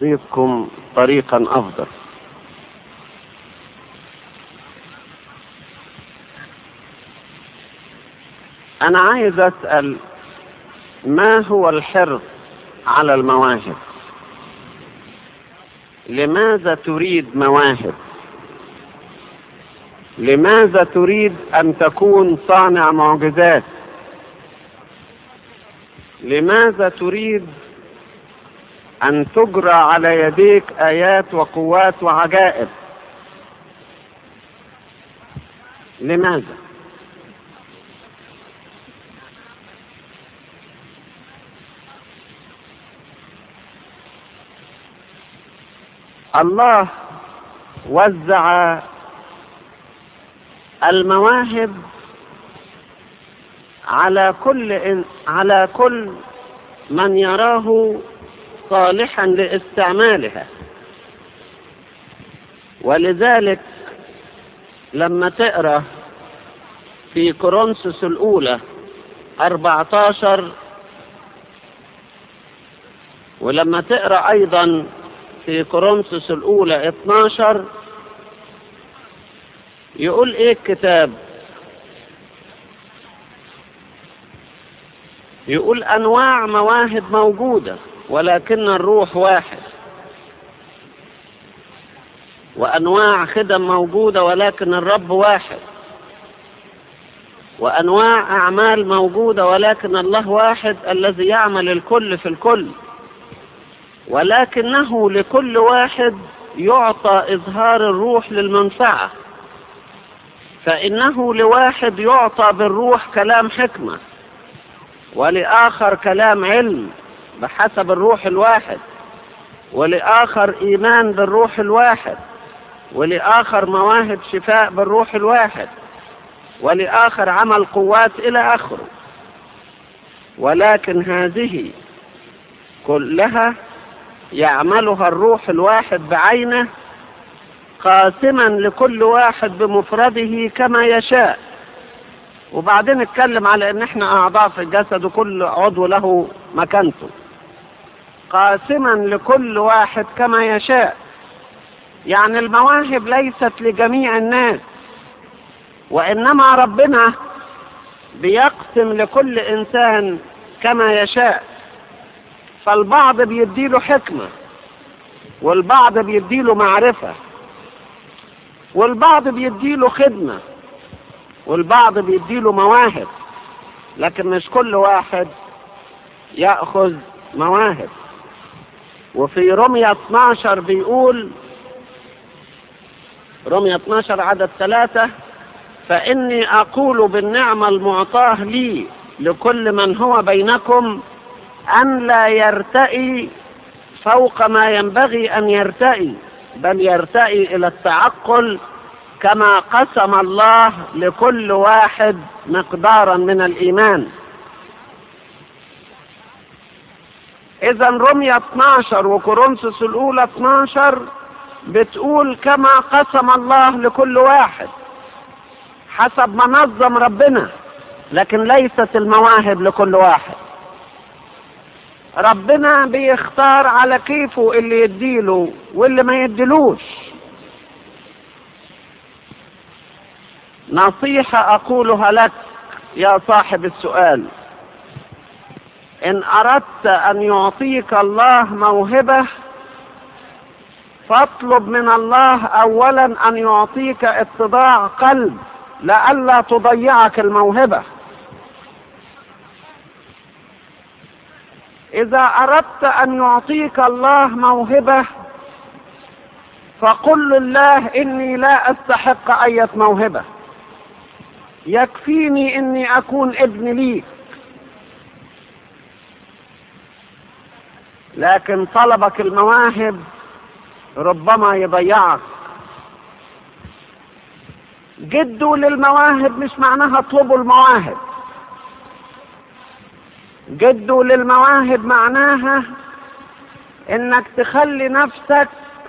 أعطيكم طريقا أفضل أنا عايز أسأل ما هو الحرص على المواهب لماذا تريد مواهب لماذا تريد أن تكون صانع معجزات لماذا تريد أن تجرى على يديك آيات وقوات وعجائب لماذا الله وزع المواهب على كل إن على كل من يراه صالحا لاستعمالها ولذلك لما تقرا في كورنثوس الاولى 14 ولما تقرا ايضا في كورنثوس الاولى 12 يقول ايه الكتاب يقول انواع مواهب موجوده ولكن الروح واحد وانواع خدم موجوده ولكن الرب واحد وانواع اعمال موجوده ولكن الله واحد الذي يعمل الكل في الكل ولكنه لكل واحد يعطى اظهار الروح للمنفعه فانه لواحد يعطى بالروح كلام حكمه ولاخر كلام علم بحسب الروح الواحد ولآخر إيمان بالروح الواحد ولآخر مواهب شفاء بالروح الواحد ولآخر عمل قوات إلى آخره ولكن هذه كلها يعملها الروح الواحد بعينه قاسما لكل واحد بمفرده كما يشاء وبعدين نتكلم على ان احنا اعضاء في الجسد وكل عضو له مكانته قاسما لكل واحد كما يشاء يعني المواهب ليست لجميع الناس وانما ربنا بيقسم لكل انسان كما يشاء فالبعض بيديله حكمه والبعض بيديله معرفه والبعض بيديله خدمه والبعض بيديله مواهب لكن مش كل واحد ياخذ مواهب وفي رمية 12 بيقول رمية 12 عدد ثلاثة فإني أقول بالنعمة المعطاة لي لكل من هو بينكم أن لا يرتئي فوق ما ينبغي أن يرتئي بل يرتئي إلى التعقل كما قسم الله لكل واحد مقدارا من الإيمان إذا رمية 12 وكورنثوس الأولى 12 بتقول كما قسم الله لكل واحد حسب ما نظم ربنا لكن ليست المواهب لكل واحد ربنا بيختار على كيفه اللي يديله واللي ما يديلوش نصيحة أقولها لك يا صاحب السؤال إن أردت أن يعطيك الله موهبة فاطلب من الله أولا أن يعطيك اتضاع قلب لئلا تضيعك الموهبة إذا أردت أن يعطيك الله موهبة فقل لله إني لا أستحق أية موهبة يكفيني إني أكون ابن ليك لكن طلبك المواهب ربما يضيعك جدوا للمواهب مش معناها اطلبوا المواهب جدوا للمواهب معناها انك تخلي نفسك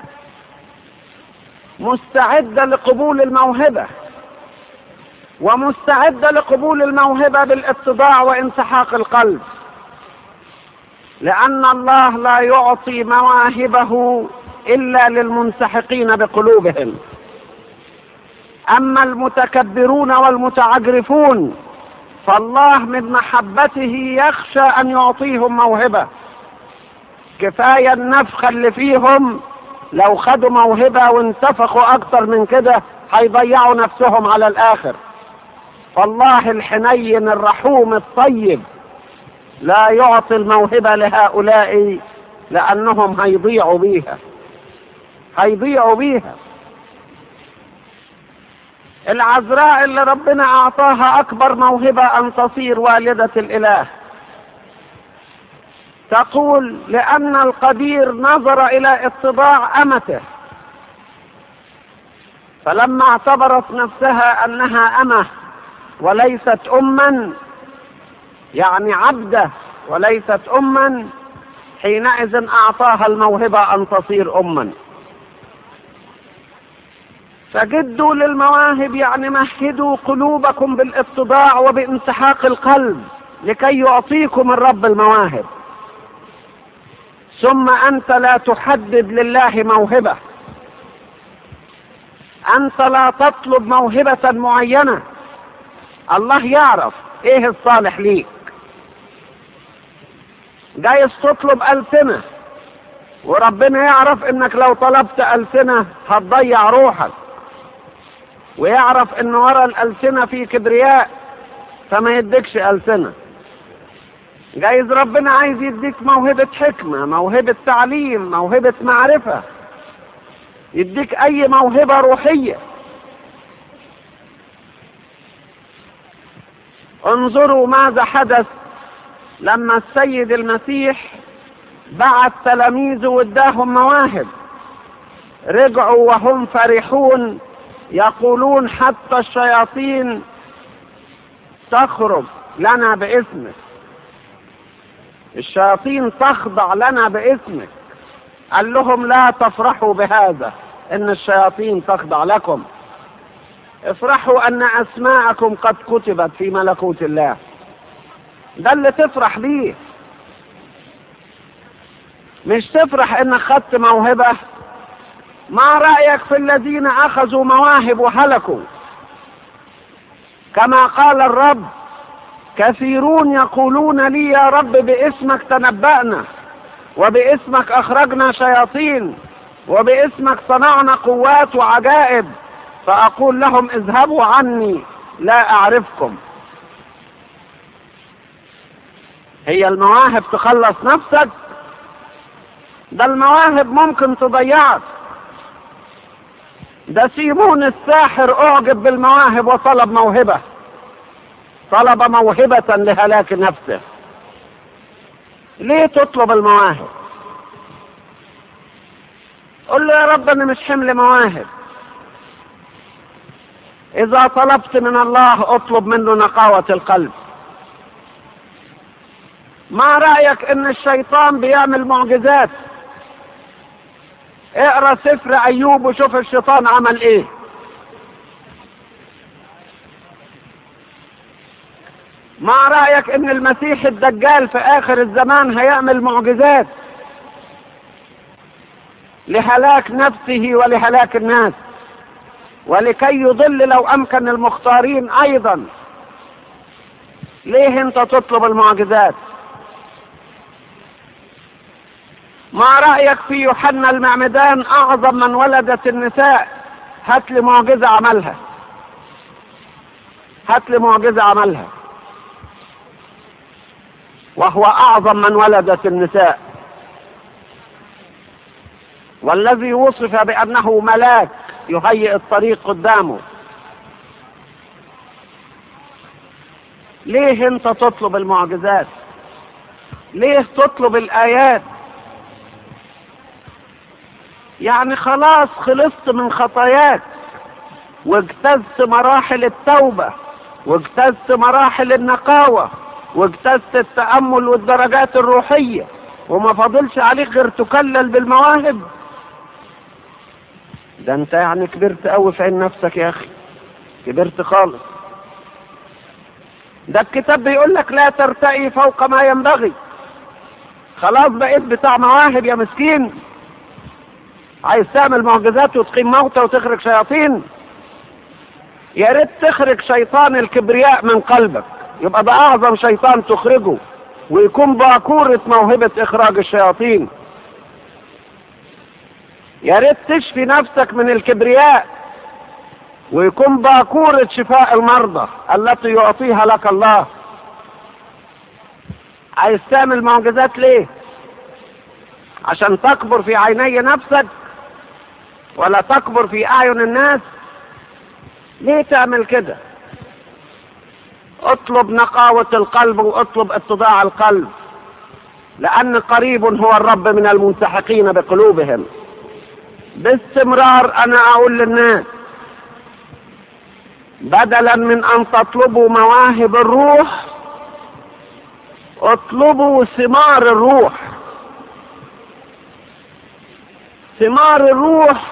مستعدة لقبول الموهبة ومستعدة لقبول الموهبة بالاتضاع وانسحاق القلب لأن الله لا يعطي مواهبه إلا للمنسحقين بقلوبهم أما المتكبرون والمتعجرفون فالله من محبته يخشى أن يعطيهم موهبة كفاية النفخة اللي فيهم لو خدوا موهبة وانتفخوا أكتر من كده هيضيعوا نفسهم على الآخر فالله الحنين الرحوم الطيب لا يعطي الموهبة لهؤلاء لأنهم هيضيعوا بيها هيضيعوا بيها العذراء اللي ربنا أعطاها أكبر موهبة أن تصير والدة الإله تقول لأن القدير نظر إلى اتضاع أمته فلما اعتبرت نفسها أنها أمه وليست أما يعني عبدة وليست أما حينئذ أعطاها الموهبة أن تصير أما فجدوا للمواهب يعني مهدوا قلوبكم بالاتضاع وبانسحاق القلب لكي يعطيكم الرب المواهب ثم أنت لا تحدد لله موهبة أنت لا تطلب موهبة معينة الله يعرف إيه الصالح ليك جايز تطلب ألسنة وربنا يعرف إنك لو طلبت ألسنة هتضيع روحك ويعرف إن ورا الألسنة في كبرياء فما يديكش ألسنة جايز ربنا عايز يديك موهبة حكمة موهبة تعليم موهبة معرفة يديك أي موهبة روحية انظروا ماذا حدث لما السيد المسيح بعت تلاميذه واداهم مواهب رجعوا وهم فرحون يقولون حتى الشياطين تخرج لنا باسمك الشياطين تخضع لنا باسمك قال لهم لا تفرحوا بهذا ان الشياطين تخضع لكم افرحوا ان اسماءكم قد كتبت في ملكوت الله ده اللي تفرح بيه مش تفرح انك خدت موهبة ما رأيك في الذين اخذوا مواهب وهلكوا كما قال الرب كثيرون يقولون لي يا رب باسمك تنبأنا وباسمك اخرجنا شياطين وباسمك صنعنا قوات وعجائب فاقول لهم اذهبوا عني لا اعرفكم هي المواهب تخلص نفسك ده المواهب ممكن تضيعك ده سيمون الساحر اعجب بالمواهب وطلب موهبة طلب موهبة لهلاك نفسه ليه تطلب المواهب قل له يا رب انا مش حمل مواهب اذا طلبت من الله اطلب منه نقاوة القلب ما رأيك ان الشيطان بيعمل معجزات اقرا سفر ايوب وشوف الشيطان عمل ايه ما رأيك ان المسيح الدجال في اخر الزمان هيعمل معجزات لهلاك نفسه ولهلاك الناس ولكي يضل لو امكن المختارين ايضا ليه انت تطلب المعجزات ما رأيك في يوحنا المعمدان أعظم من ولدت النساء هات لي معجزة عملها هات لي معجزة عملها وهو أعظم من ولدت النساء والذي وصف بأنه ملاك يهيئ الطريق قدامه ليه انت تطلب المعجزات ليه تطلب الآيات يعني خلاص خلصت من خطاياك واجتزت مراحل التوبة واجتزت مراحل النقاوة واجتزت التأمل والدرجات الروحية وما فاضلش عليك غير تكلل بالمواهب ده انت يعني كبرت قوي في عين نفسك يا اخي كبرت خالص ده الكتاب بيقول لك لا ترتقي فوق ما ينبغي خلاص بقيت بتاع مواهب يا مسكين عايز تعمل معجزات وتقيم موتى وتخرج شياطين يا ريت تخرج شيطان الكبرياء من قلبك يبقى ده اعظم شيطان تخرجه ويكون باكورة موهبة اخراج الشياطين يا ريت تشفي نفسك من الكبرياء ويكون باكورة شفاء المرضى التي يعطيها لك الله عايز تعمل معجزات ليه عشان تكبر في عيني نفسك ولا تكبر في اعين الناس ليه تعمل كده اطلب نقاوة القلب واطلب اتضاع القلب لان قريب هو الرب من المنسحقين بقلوبهم باستمرار انا اقول للناس بدلا من ان تطلبوا مواهب الروح اطلبوا ثمار الروح ثمار الروح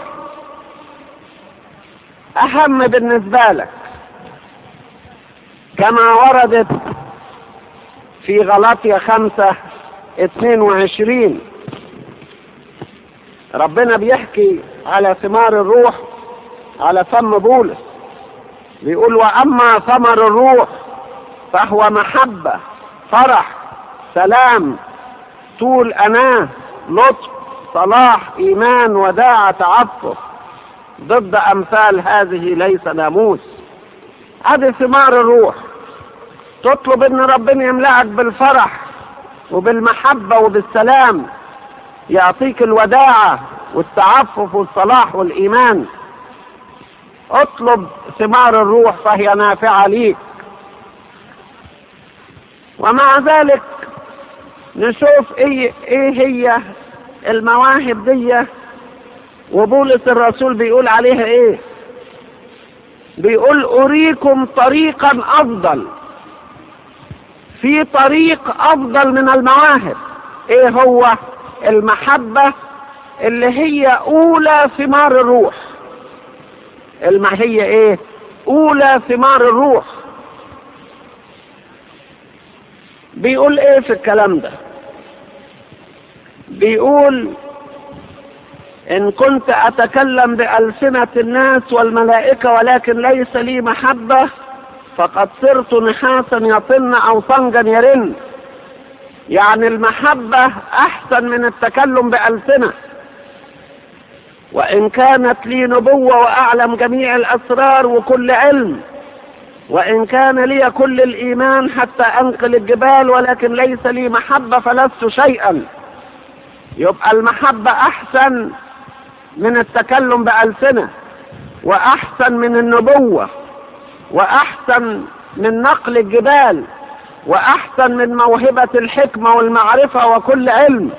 اهم بالنسبة لك كما وردت في غلطية خمسة اتنين وعشرين ربنا بيحكي على ثمار الروح على فم بولس بيقول واما ثمر الروح فهو محبة فرح سلام طول اناه لطف صلاح ايمان وداعة تعفف ضد امثال هذه ليس ناموس هذه ثمار الروح تطلب ان ربنا يملأك بالفرح وبالمحبة وبالسلام يعطيك الوداعة والتعفف والصلاح والإيمان اطلب ثمار الروح فهي نافعة ليك ومع ذلك نشوف ايه, إيه هي المواهب دي وبولس الرسول بيقول عليها ايه بيقول اريكم طريقا افضل في طريق افضل من المواهب ايه هو المحبة اللي هي اولى ثمار الروح الم هي ايه اولى ثمار الروح بيقول ايه في الكلام ده بيقول ان كنت اتكلم بألسنة الناس والملائكة ولكن ليس لي محبة فقد صرت نحاسا يطن او صنجا يرن يعني المحبة احسن من التكلم بألسنة وان كانت لي نبوة واعلم جميع الاسرار وكل علم وان كان لي كل الايمان حتى انقل الجبال ولكن ليس لي محبة فلست شيئا يبقى المحبة احسن من التكلم بألسنة واحسن من النبوة واحسن من نقل الجبال واحسن من موهبة الحكمة والمعرفة وكل علم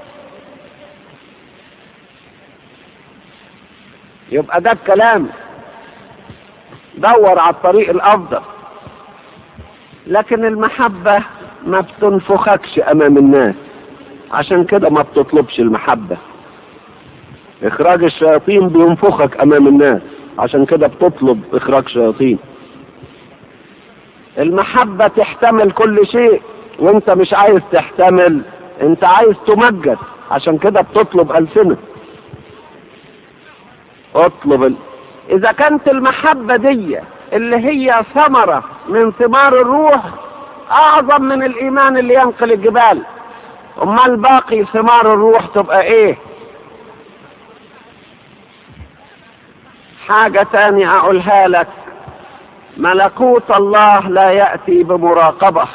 يبقى ده الكلام دور على الطريق الافضل لكن المحبة ما بتنفخكش امام الناس عشان كده ما بتطلبش المحبة اخراج الشياطين بينفخك امام الناس عشان كده بتطلب اخراج شياطين المحبة تحتمل كل شيء وانت مش عايز تحتمل انت عايز تمجد عشان كده بتطلب ألسنة اطلب ال... اذا كانت المحبة دي اللي هي ثمرة من ثمار الروح اعظم من الايمان اللي ينقل الجبال امال باقي ثمار الروح تبقى ايه حاجة تانية اقولها لك ملكوت الله لا يأتي بمراقبة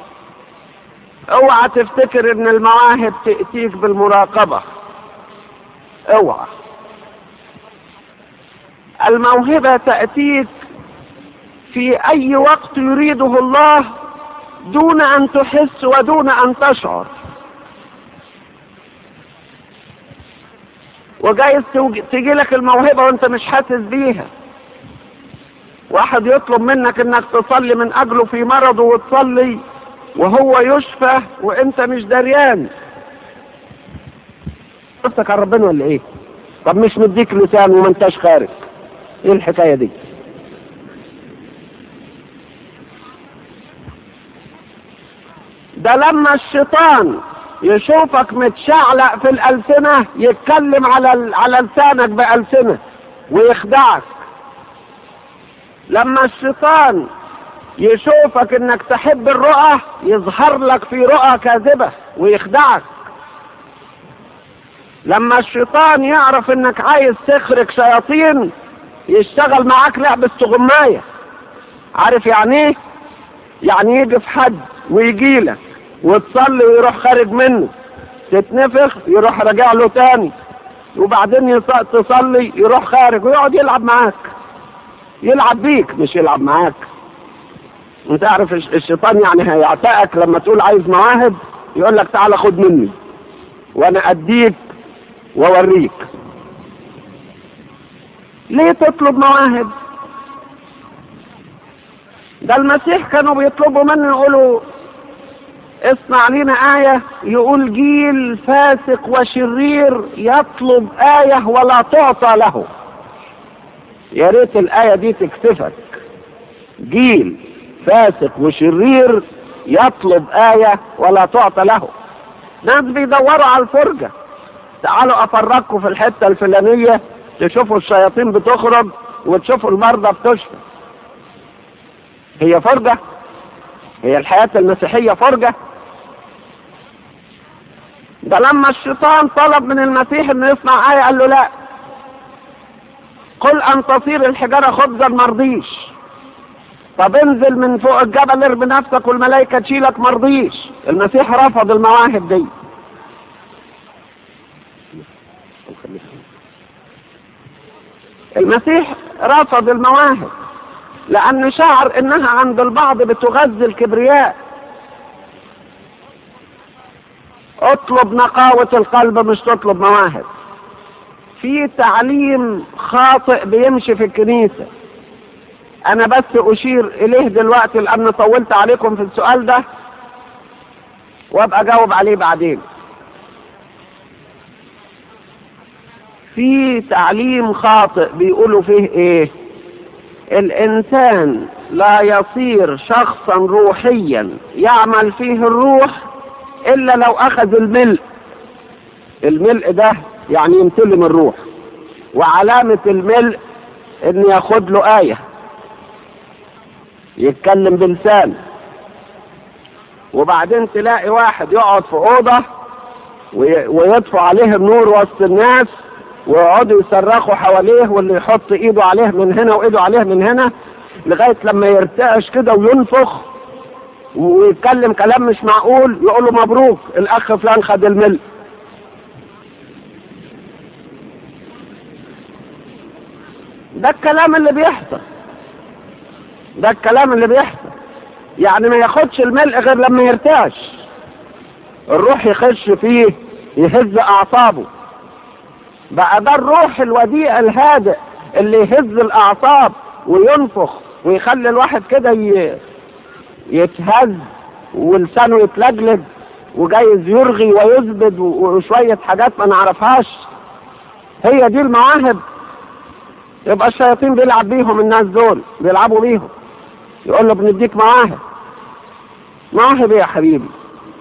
اوعى تفتكر ان المواهب تأتيك بالمراقبة اوعى الموهبة تأتيك في اي وقت يريده الله دون ان تحس ودون ان تشعر وجايز تجي لك الموهبة وانت مش حاسس بيها واحد يطلب منك انك تصلي من اجله في مرضه وتصلي وهو يشفى وانت مش دريان نفسك على ربنا ولا ايه طب مش مديك لسان وما انتش خارج ايه الحكايه دي ده لما الشيطان يشوفك متشعلق في الألسنة يتكلم على على لسانك بألسنة ويخدعك لما الشيطان يشوفك انك تحب الرؤى يظهر لك في رؤى كاذبة ويخدعك لما الشيطان يعرف انك عايز تخرج شياطين يشتغل معاك لعبة استغماية عارف يعني ايه يعني يجي في حد ويجي لك وتصلي ويروح خارج منه تتنفخ يروح راجع له تاني وبعدين تصلي يروح خارج ويقعد يلعب معاك يلعب بيك مش يلعب معاك انت عارف الشيطان يعني هيعتقك لما تقول عايز مواهب يقول لك تعالى خد مني وانا اديك واوريك ليه تطلب مواهب ده المسيح كانوا بيطلبوا منه يقولوا اصنع لنا آية يقول جيل فاسق وشرير يطلب آية ولا تعطى له يا ريت الآية دي تكسفك جيل فاسق وشرير يطلب آية ولا تعطى له ناس بيدوروا على الفرجة تعالوا أفرجكم في الحتة الفلانية تشوفوا الشياطين بتخرج وتشوفوا المرضى بتشفى هي فرجة هي الحياة المسيحية فرجة ده لما الشيطان طلب من المسيح انه يصنع آية قال له لا قل ان تصير الحجارة خبزا مرضيش طب انزل من فوق الجبل ارمي نفسك والملائكة تشيلك مرضيش المسيح رفض المواهب دي المسيح رفض المواهب لأن شعر إنها عند البعض بتغذي الكبرياء اطلب نقاوة القلب مش تطلب مواهب في تعليم خاطئ بيمشي في الكنيسة أنا بس أشير إليه دلوقتي لأن طولت عليكم في السؤال ده وأبقى أجاوب عليه بعدين في تعليم خاطئ بيقولوا فيه ايه الانسان لا يصير شخصا روحيا يعمل فيه الروح الا لو اخذ الملء الملء ده يعني يمتلي من الروح وعلامة الملء ان ياخد له آية يتكلم بلسان وبعدين تلاقي واحد يقعد في أوضة ويطفوا عليه النور وسط الناس ويقعدوا يصرخوا حواليه واللي يحط ايده عليه من هنا وايده عليه من هنا لغاية لما يرتعش كده وينفخ ويتكلم كلام مش معقول يقول له مبروك الاخ فلان خد الملء ده الكلام اللي بيحصل ده الكلام اللي بيحصل يعني ما ياخدش الملء غير لما يرتعش الروح يخش فيه يهز اعصابه بقى ده الروح الوديع الهادئ اللي يهز الاعصاب وينفخ ويخلي الواحد كده ي... يتهز ولسانه يتلجلج وجايز يرغي ويزبد وشوية حاجات ما نعرفهاش هي دي المواهب يبقى الشياطين بيلعب بيهم الناس دول بيلعبوا بيهم يقول له بنديك مواهب مواهب يا حبيبي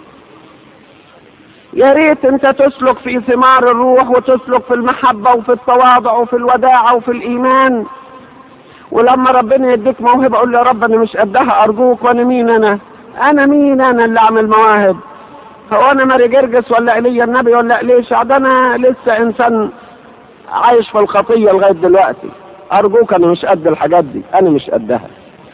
يا ريت انت تسلك في ثمار الروح وتسلك في المحبة وفي التواضع وفي الوداعة وفي الإيمان ولما ربنا يديك موهبة قول له يا رب أنا مش قدها أرجوك وأنا مين أنا أنا مين أنا اللي أعمل مواهب هو أنا ماري جرجس ولا إيليا النبي ولا ليش ده أنا لسه إنسان عايش في الخطية لغاية دلوقتي أرجوك أنا مش قد الحاجات دي أنا مش قدها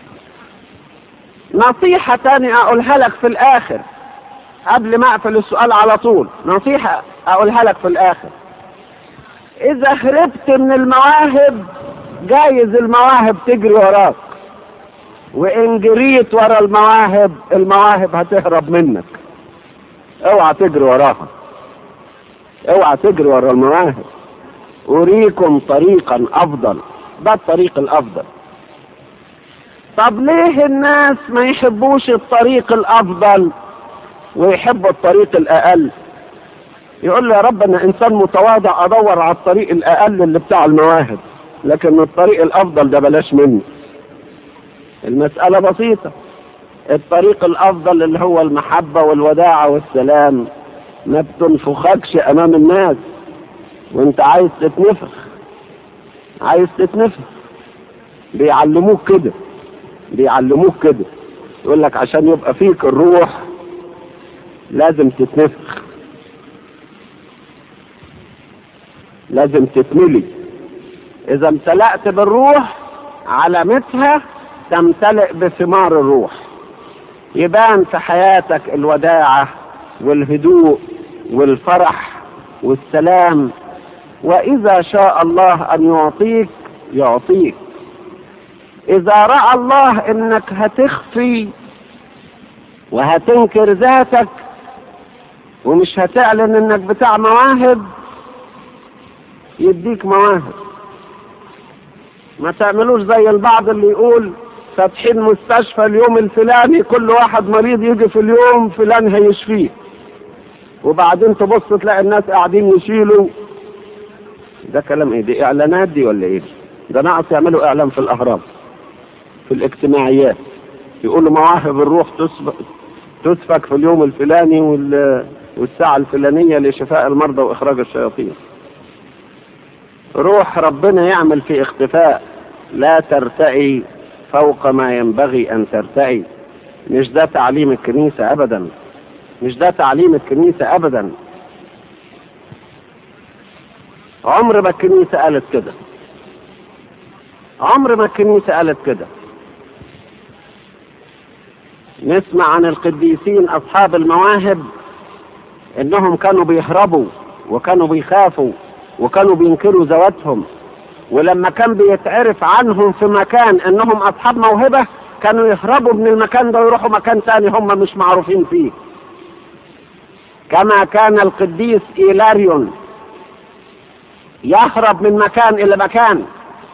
نصيحة تانية أقولها لك في الآخر قبل ما أقفل السؤال على طول نصيحة أقولها لك في الآخر إذا هربت من المواهب جايز المواهب تجري وراك وإن جريت ورا المواهب المواهب هتهرب منك اوعى تجري وراها اوعى تجري ورا المواهب أريكم طريقا أفضل ده الطريق الأفضل طب ليه الناس ما يحبوش الطريق الأفضل ويحبوا الطريق الأقل يقول له يا رب أنا إنسان متواضع أدور على الطريق الأقل اللي بتاع المواهب لكن الطريق الأفضل ده بلاش منه المسألة بسيطة الطريق الأفضل اللي هو المحبة والوداعة والسلام ما بتنفخكش امام الناس وانت عايز تتنفخ عايز تتنفخ بيعلموك كده بيعلموك كده يقول لك عشان يبقى فيك الروح لازم تتنفخ لازم تتملي اذا امتلأت بالروح علامتها تمتلئ بثمار الروح يبان في حياتك الوداعة والهدوء والفرح والسلام وإذا شاء الله أن يعطيك يعطيك إذا رأى الله إنك هتخفي وهتنكر ذاتك ومش هتعلن إنك بتاع مواهب يديك مواهب ما تعملوش زي البعض اللي يقول فاتحين مستشفى اليوم الفلاني كل واحد مريض يجي في اليوم فلان هيشفيه وبعدين تبص تلاقي الناس قاعدين يشيلوا ده كلام ايه دي اعلانات دي ولا ايه ده ناقص يعملوا اعلان في الاهرام في الاجتماعيات يقولوا مواهب الروح تسبق تسفك في اليوم الفلاني وال... والساعة الفلانية لشفاء المرضى وإخراج الشياطين روح ربنا يعمل في اختفاء لا ترتئي فوق ما ينبغي أن ترتئي مش ده تعليم الكنيسة أبدا مش ده تعليم الكنيسة أبدا عمر ما الكنيسة قالت كده عمر ما الكنيسة قالت كده نسمع عن القديسين أصحاب المواهب إنهم كانوا بيهربوا وكانوا بيخافوا وكانوا بينكروا ذواتهم ولما كان بيتعرف عنهم في مكان انهم اصحاب موهبة كانوا يهربوا من المكان ده ويروحوا مكان تاني هم مش معروفين فيه كما كان القديس إيلاريون يهرب من مكان إلى مكان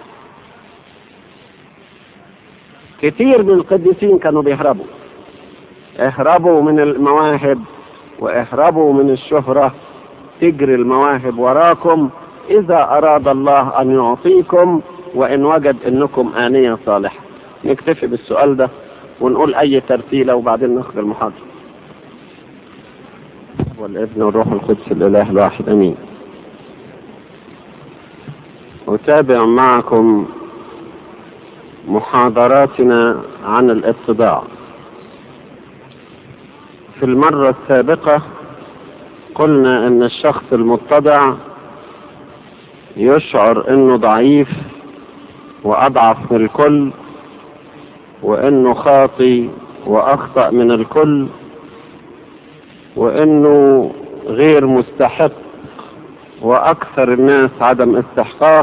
كتير من القديسين كانوا بيهربوا اهربوا من المواهب واهربوا من الشهرة تجري المواهب وراكم إذا أراد الله أن يعطيكم وإن وجد أنكم آنية صالحة نكتفي بالسؤال ده ونقول أي ترتيلة وبعدين ناخد المحاضرة والابن والروح القدس الإله الواحد أمين أتابع معكم محاضراتنا عن الاتضاع في المرة السابقة قلنا ان الشخص المتضع يشعر انه ضعيف واضعف من الكل وانه خاطي واخطأ من الكل وانه غير مستحق واكثر الناس عدم استحقاق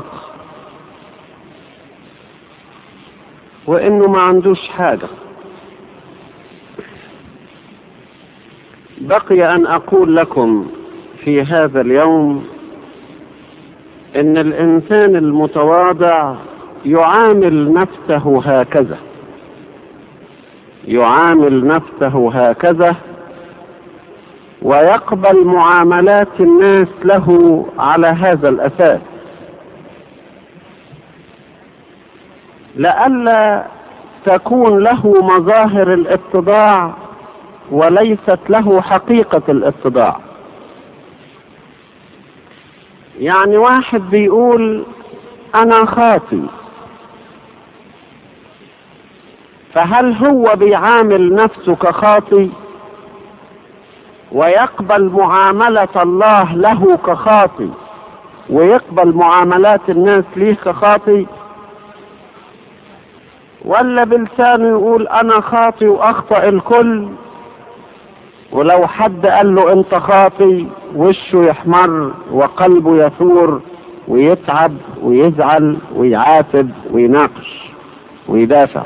وانه ما عندوش حاجة بقي ان اقول لكم في هذا اليوم ان الانسان المتواضع يعامل نفسه هكذا يعامل نفسه هكذا ويقبل معاملات الناس له على هذا الاساس لئلا تكون له مظاهر الاتضاع وليست له حقيقة الاتضاع يعني واحد بيقول انا خاطي فهل هو بيعامل نفسه كخاطي ويقبل معاملة الله له كخاطي ويقبل معاملات الناس ليه كخاطي ولا بلسانه يقول انا خاطي واخطأ الكل ولو حد قال له انت خاطي وشه يحمر وقلبه يثور ويتعب ويزعل ويعاتب ويناقش ويدافع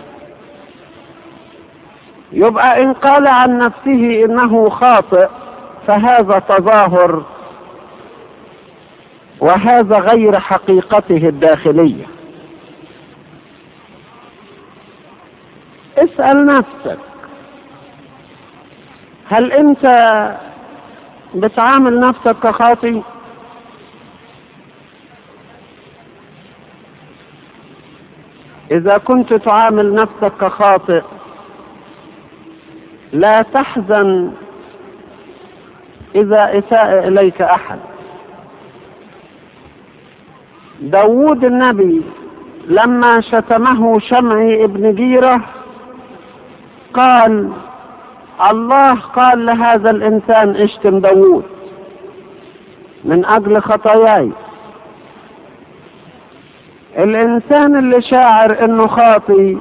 يبقى ان قال عن نفسه انه خاطئ فهذا تظاهر وهذا غير حقيقته الداخلية اسأل نفسك هل انت بتعامل نفسك كخاطي اذا كنت تعامل نفسك كخاطئ لا تحزن إذا إساء إليك أحد داود النبي لما شتمه شمعي ابن جيرة قال الله قال لهذا الإنسان اشتم داود من أجل خطاياي الإنسان اللي شاعر إنه خاطي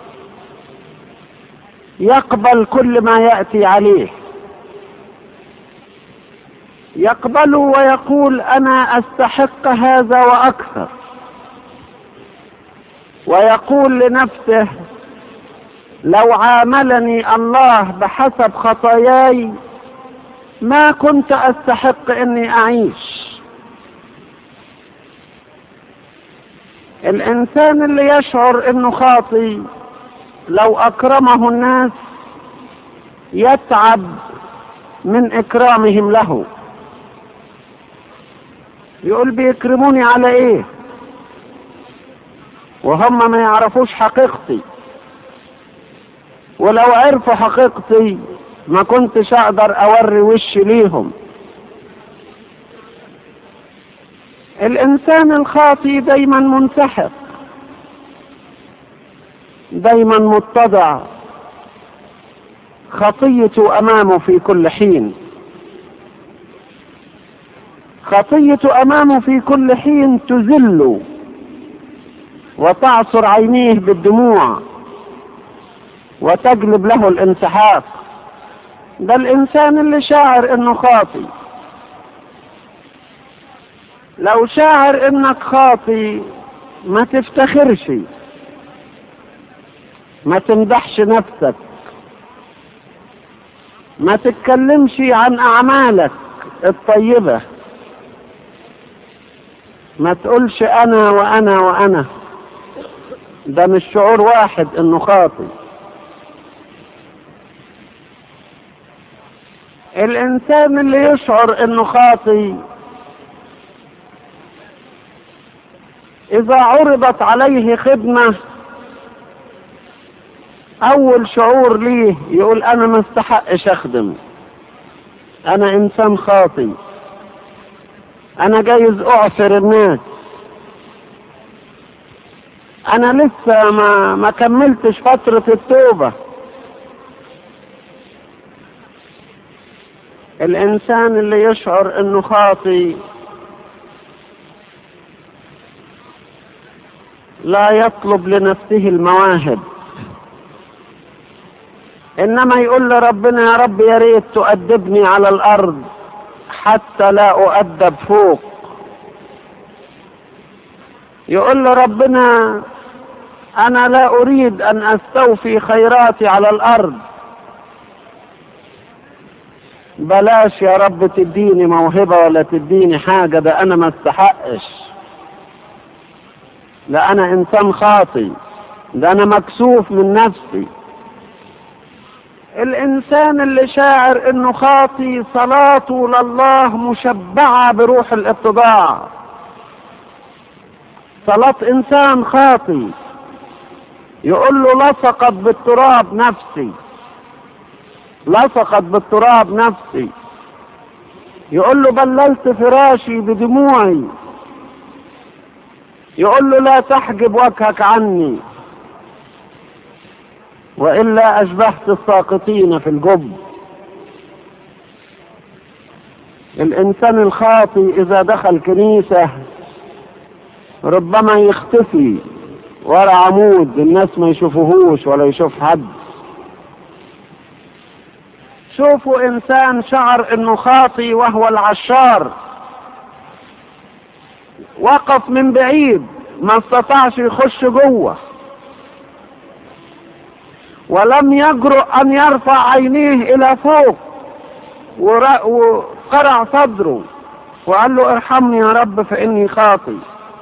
يقبل كل ما يأتي عليه يقبل ويقول أنا أستحق هذا وأكثر ويقول لنفسه لو عاملني الله بحسب خطاياي ما كنت أستحق أني أعيش الإنسان اللي يشعر أنه خاطي لو أكرمه الناس يتعب من إكرامهم له يقول بيكرموني على إيه وهم ما يعرفوش حقيقتي ولو عرفوا حقيقتي ما كنتش اقدر اوري وشي ليهم الانسان الخاطي دايما منسحق دايما متضع خطيته امامه في كل حين خطيته امامه في كل حين تذله وتعصر عينيه بالدموع وتجلب له الانسحاق ده الانسان اللي شاعر انه خاطي لو شاعر انك خاطي ما تفتخرش ما تمدحش نفسك ما تتكلمش عن اعمالك الطيبة ما تقولش انا وانا وانا ده مش شعور واحد انه خاطي الانسان اللي يشعر انه خاطي اذا عرضت عليه خدمة اول شعور ليه يقول انا ما استحقش اخدم انا انسان خاطي انا جايز اعثر الناس انا لسه ما ما كملتش فترة التوبة الانسان اللي يشعر انه خاطي لا يطلب لنفسه المواهب انما يقول لربنا يا رب يا ريت تؤدبني على الارض حتى لا اؤدب فوق يقول لربنا انا لا اريد ان استوفي خيراتي على الارض بلاش يا رب تديني موهبة ولا تديني حاجة ده انا ما استحقش ده انا انسان خاطي ده انا مكسوف من نفسي الانسان اللي شاعر انه خاطي صلاته لله مشبعة بروح الاتضاع صلاة انسان خاطي يقول له لصقت بالتراب نفسي لصقت بالتراب نفسي يقول له بللت فراشي بدموعي يقول له لا تحجب وجهك عني وإلا أشبهت الساقطين في الجب الإنسان الخاطي إذا دخل كنيسة ربما يختفي ورا عمود الناس ما يشوفوهوش ولا يشوف حد شوفوا انسان شعر انه خاطي وهو العشار وقف من بعيد ما استطاعش يخش جوه ولم يجرؤ ان يرفع عينيه الى فوق وقرع صدره وقال له ارحمني يا رب فاني خاطي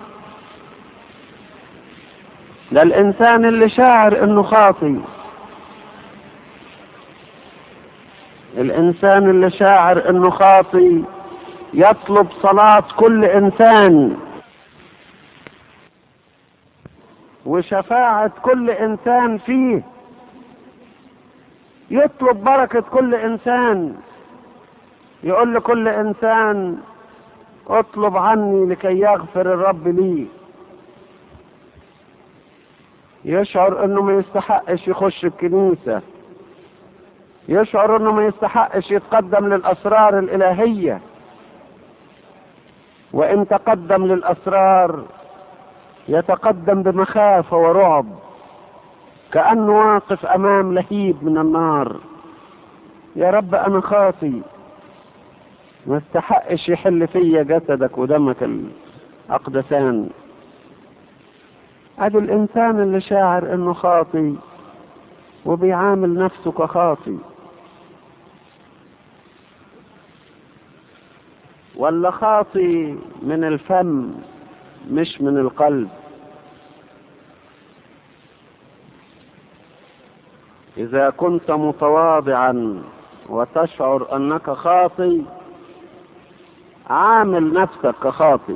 ده الانسان اللي شاعر انه خاطي الانسان اللي شاعر انه خاطي يطلب صلاة كل انسان وشفاعة كل انسان فيه يطلب بركة كل انسان يقول لكل انسان اطلب عني لكي يغفر الرب لي يشعر انه ما يستحقش يخش الكنيسة يشعر انه ما يستحقش يتقدم للاسرار الالهية وان تقدم للاسرار يتقدم بمخافة ورعب كأنه واقف امام لهيب من النار يا رب انا خاطي ما استحقش يحل فيا جسدك ودمك الاقدسان ادي الانسان اللي شاعر انه خاطي وبيعامل نفسه كخاطي ولا خاطي من الفم مش من القلب اذا كنت متواضعا وتشعر انك خاطي عامل نفسك كخاطي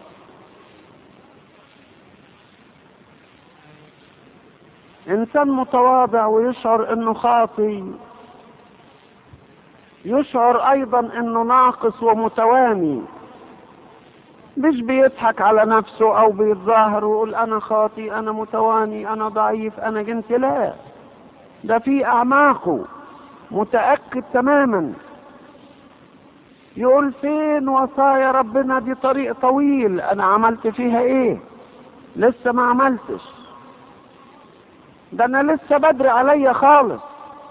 انسان متواضع ويشعر انه خاطي يشعر ايضا انه ناقص ومتواني مش بيضحك على نفسه او بيتظاهر ويقول انا خاطي انا متواني انا ضعيف انا جنس لا ده في اعماقه متاكد تماما يقول فين وصايا ربنا دي طريق طويل انا عملت فيها ايه لسه ما عملتش ده انا لسه بدري عليا خالص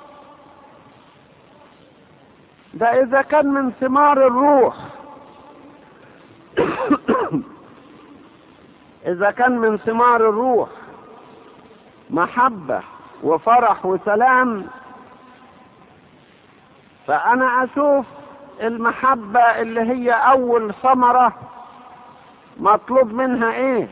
ده اذا كان من ثمار الروح اذا كان من ثمار الروح محبة وفرح وسلام فانا اشوف المحبة اللي هي اول ثمرة مطلوب منها ايه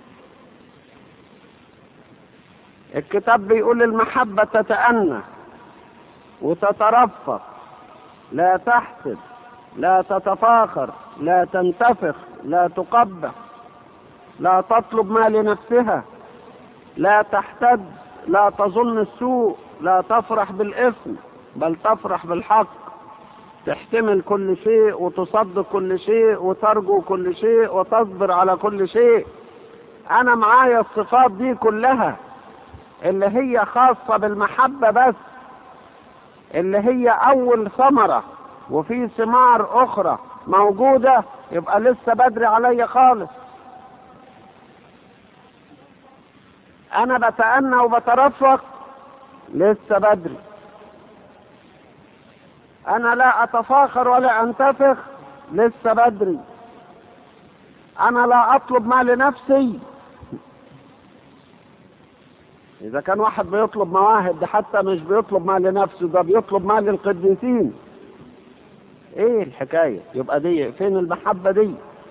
الكتاب بيقول المحبة تتأنى وتترفق لا تحسد لا تتفاخر لا تنتفخ لا تقبح لا تطلب ما لنفسها لا تحتد لا تظن السوء لا تفرح بالإثم بل تفرح بالحق تحتمل كل شيء وتصدق كل شيء وترجو كل شيء وتصبر على كل شيء أنا معايا الصفات دي كلها اللي هي خاصة بالمحبة بس اللي هي أول ثمرة وفي ثمار أخرى موجودة يبقى لسه بدري عليا خالص أنا بتأنى وبترفق لسه بدري أنا لا أتفاخر ولا أنتفخ لسه بدري أنا لا أطلب ما لنفسي إذا كان واحد بيطلب مواهب ده حتى مش بيطلب ما لنفسه ده بيطلب ما للقديسين إيه الحكاية يبقى دي فين المحبة دي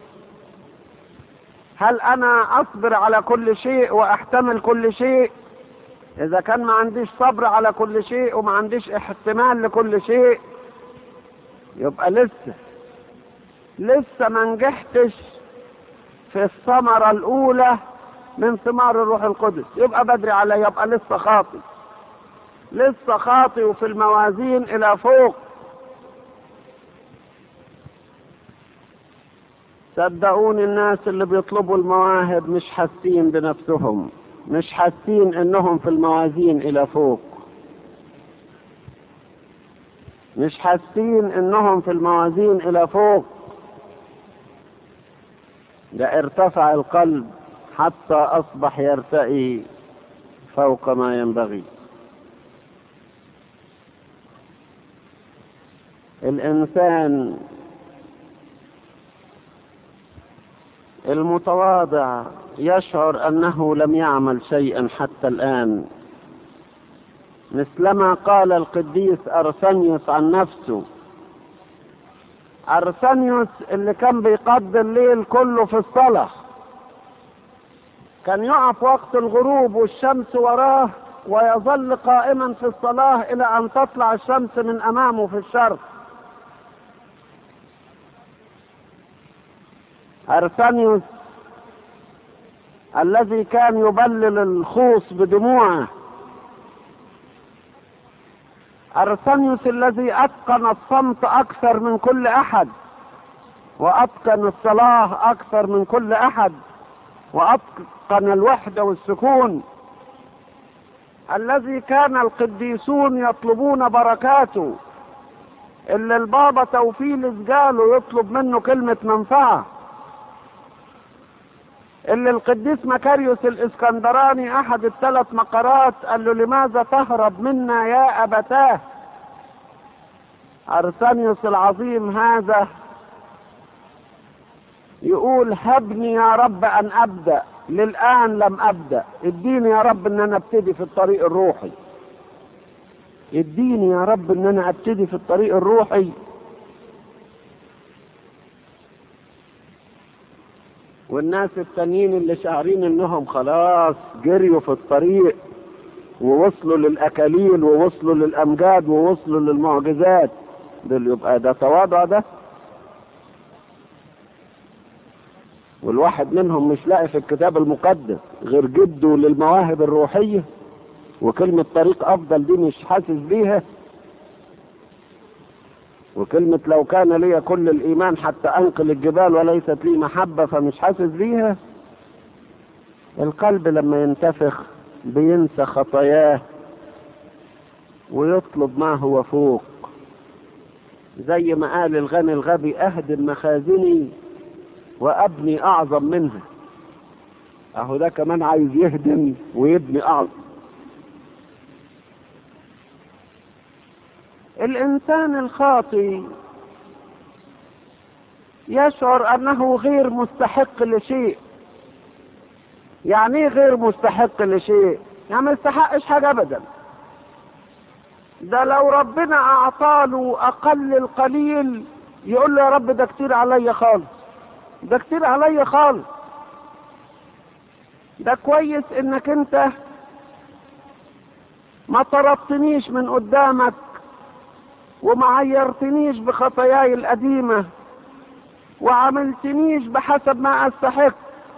هل أنا أصبر على كل شيء وأحتمل كل شيء إذا كان ما عنديش صبر على كل شيء وما عنديش احتمال لكل شيء يبقى لسه لسه ما نجحتش في الثمرة الأولى من ثمار الروح القدس يبقى بدري علي يبقى لسه خاطي لسه خاطي وفي الموازين إلى فوق صدقوني الناس اللي بيطلبوا المواهب مش حاسين بنفسهم مش حاسين انهم في الموازين الى فوق مش حاسين انهم في الموازين الى فوق ده ارتفع القلب حتى اصبح يرتئي فوق ما ينبغي الانسان المتواضع يشعر انه لم يعمل شيئا حتى الان مثلما قال القديس ارسنيوس عن نفسه ارسنيوس اللي كان بيقضي الليل كله في الصلاه كان يقف وقت الغروب والشمس وراه ويظل قائما في الصلاه الى ان تطلع الشمس من امامه في الشرق ارسنيوس الذي كان يبلل الخوص بدموعه أرسنيوس الذي أتقن الصمت أكثر من كل أحد وأتقن الصلاة أكثر من كل أحد وأتقن الوحدة والسكون الذي كان القديسون يطلبون بركاته اللي البابا توفيل قاله يطلب منه كلمة منفعة اللي القديس مكاريوس الاسكندراني احد الثلاث مقرات قال له لماذا تهرب منا يا ابتاه ارسانيوس العظيم هذا يقول هبني يا رب ان ابدا للان لم ابدا اديني يا رب ان انا ابتدي في الطريق الروحي اديني يا رب ان انا ابتدي في الطريق الروحي والناس التانيين اللي شاعرين انهم خلاص جريوا في الطريق ووصلوا للاكاليل ووصلوا للامجاد ووصلوا للمعجزات دول يبقى ده تواضع ده والواحد منهم مش لاقي في الكتاب المقدس غير جده للمواهب الروحية وكلمة طريق أفضل دي مش حاسس بيها وكلمة لو كان لي كل الإيمان حتى أنقل الجبال وليست لي محبة فمش حاسس بيها القلب لما ينتفخ بينسى خطاياه ويطلب ما هو فوق زي ما قال الغني الغبي أهدم مخازني وأبني أعظم منها أهو ده كمان عايز يهدم ويبني أعظم الإنسان الخاطي يشعر أنه غير مستحق لشيء يعني ايه غير مستحق لشيء يعني ما يستحقش حاجة أبدا ده لو ربنا أعطاله أقل القليل يقول له يا رب ده كتير عليا خالص ده كتير عليا خالص ده كويس انك انت ما طردتنيش من قدامك وما عيرتنيش بخطاياي القديمة وعملتنيش بحسب ما استحق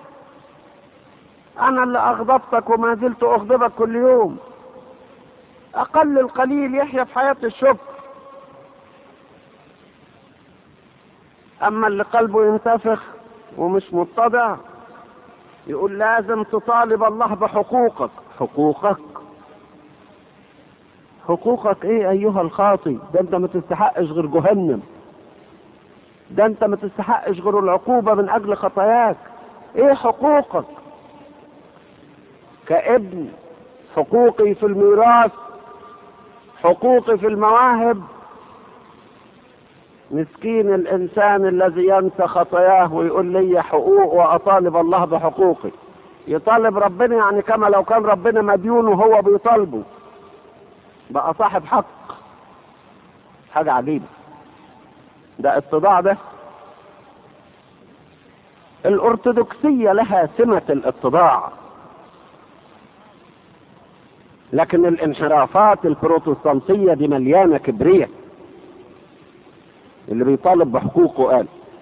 انا اللي اغضبتك وما زلت اغضبك كل يوم اقل القليل يحيا في حياة الشكر اما اللي قلبه ينتفخ ومش متضع يقول لازم تطالب الله بحقوقك حقوقك حقوقك ايه ايها الخاطي ده انت ما تستحقش غير جهنم ده انت ما تستحقش غير العقوبة من اجل خطاياك ايه حقوقك كابن حقوقي في الميراث حقوقي في المواهب مسكين الانسان الذي ينسى خطاياه ويقول لي حقوق واطالب الله بحقوقي يطالب ربنا يعني كما لو كان ربنا مديون وهو بيطالبه بقى صاحب حق حاجة عجيبة ده اتضاع ده الارثوذكسية لها سمة الاتضاع لكن الانحرافات البروتستانتية دي مليانة كبرية اللي بيطالب بحقوقه قال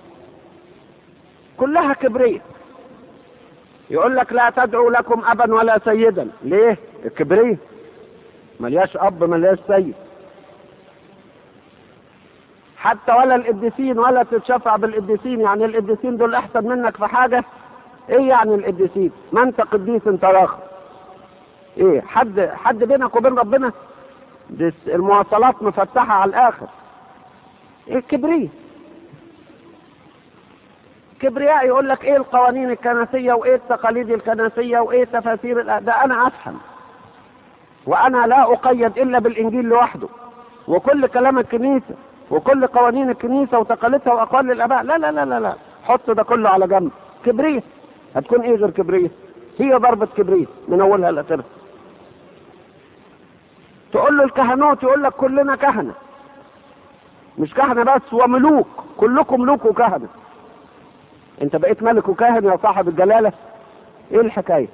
كلها كبرية يقول لك لا تدعو لكم ابا ولا سيدا ليه الكبرية ملياش اب ملياش سيد حتى ولا القديسين ولا تتشفع بالقديسين يعني القديسين دول احسن منك في حاجة ايه يعني القديسين ما انت قديس انت اخر ايه حد حد بينك وبين ربنا دي المواصلات مفتحة على الاخر ايه الكبرياء كبرياء يقول لك ايه القوانين الكنسية وايه التقاليد الكنسية وايه تفاسير ده انا افهم وانا لا اقيد الا بالانجيل لوحده وكل كلام الكنيسة وكل قوانين الكنيسة وتقاليدها واقوال الاباء لا لا لا لا لا حط ده كله على جنب كبرية هتكون ايه غير كبرية هي ضربة كبرية من اولها لاخرها تقول له الكهنوت يقول لك كلنا كهنه مش كهنة بس وملوك كلكم ملوك وكهنة انت بقيت ملك وكاهن يا صاحب الجلالة ايه الحكاية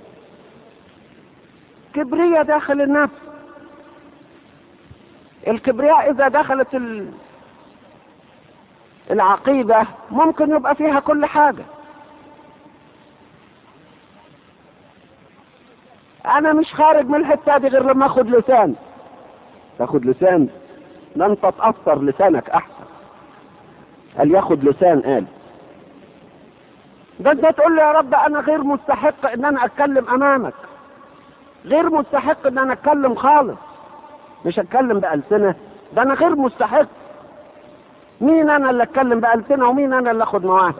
كبرية داخل النفس الكبرياء اذا دخلت ال... العقيدة ممكن يبقى فيها كل حاجة انا مش خارج من الحتة دي غير لما اخد لسان تاخد لسان ده انت تأثر لسانك احسن قال ياخد لسان قال ده انت تقول له يا رب انا غير مستحق ان انا اتكلم امامك غير مستحق ان انا اتكلم خالص مش اتكلم بألسنة ده انا غير مستحق مين انا اللي اتكلم بألسنة ومين انا اللي اخد مواهب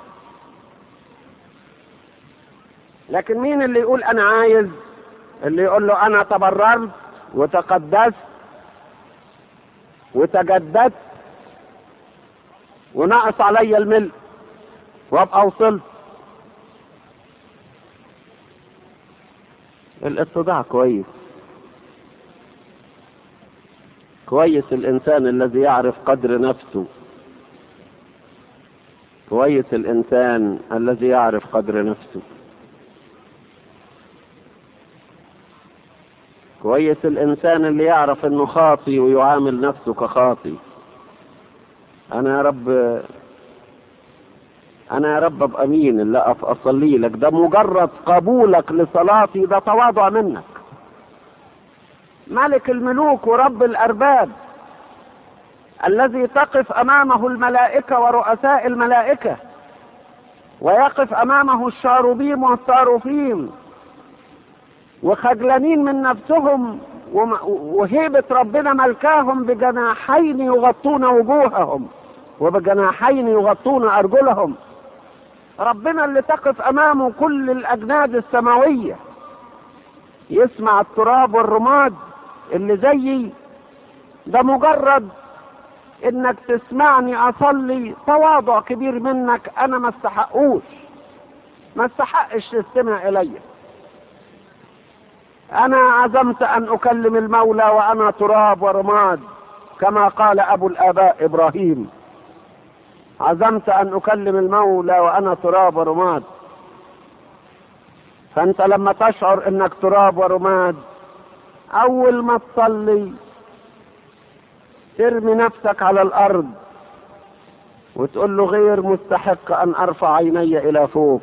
لكن مين اللي يقول انا عايز اللي يقول له انا تبررت وتقدست وتجددت ونقص علي الملء وابقى وصلت الاتضاع كويس كويس الانسان الذي يعرف قدر نفسه كويس الانسان الذي يعرف قدر نفسه كويس الانسان اللي يعرف انه خاطي ويعامل نفسه كخاطي انا يا رب انا يا رب ابقى مين اللي اقف اصلي لك ده مجرد قبولك لصلاتي ده تواضع منك ملك الملوك ورب الارباب الذي تقف امامه الملائكه ورؤساء الملائكه ويقف امامه الشاروبيم والصاروفيم وخجلانين من نفسهم وهيبة ربنا ملكاهم بجناحين يغطون وجوههم وبجناحين يغطون أرجلهم ربنا اللي تقف أمامه كل الأجناد السماوية يسمع التراب والرماد اللي زيي ده مجرد انك تسمعني اصلي تواضع كبير منك انا ما استحقوش ما استحقش تستمع الي انا عزمت ان اكلم المولى وانا تراب ورماد كما قال ابو الاباء ابراهيم عزمت ان اكلم المولى وانا تراب ورماد فانت لما تشعر انك تراب ورماد اول ما تصلي ترمي نفسك على الارض وتقول له غير مستحق ان ارفع عيني الى فوق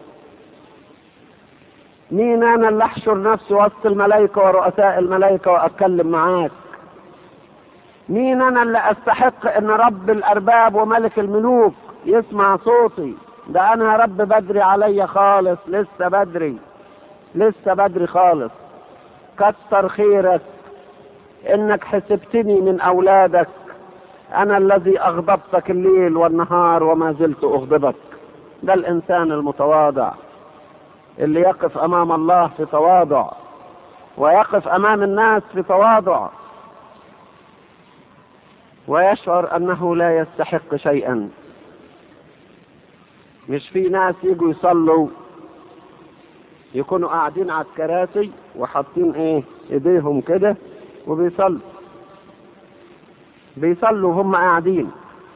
مين انا اللي احشر نفسي وسط الملائكه ورؤساء الملائكه واتكلم معاك مين انا اللي استحق ان رب الارباب وملك الملوك يسمع صوتي ده انا يا رب بدري عليا خالص لسه بدري لسه بدري خالص كتر خيرك انك حسبتني من اولادك انا الذي اغضبتك الليل والنهار وما زلت اغضبك ده الانسان المتواضع اللي يقف امام الله في تواضع ويقف امام الناس في تواضع ويشعر انه لا يستحق شيئا مش في ناس يجوا يصلوا يكونوا قاعدين على الكراسي وحاطين ايه ايديهم كده وبيصلوا بيصلوا وهم قاعدين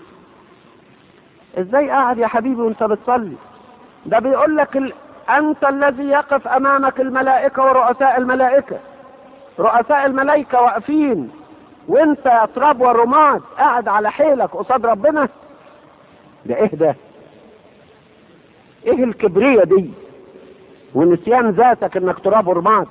ازاي قاعد يا حبيبي وانت بتصلي ده بيقول لك ال... انت الذي يقف امامك الملائكه ورؤساء الملائكه رؤساء الملائكه واقفين وانت يا تراب ورماد قاعد على حيلك قصاد ربنا ده ايه ده ايه الكبرية دي ونسيان ذاتك انك تراب ورماد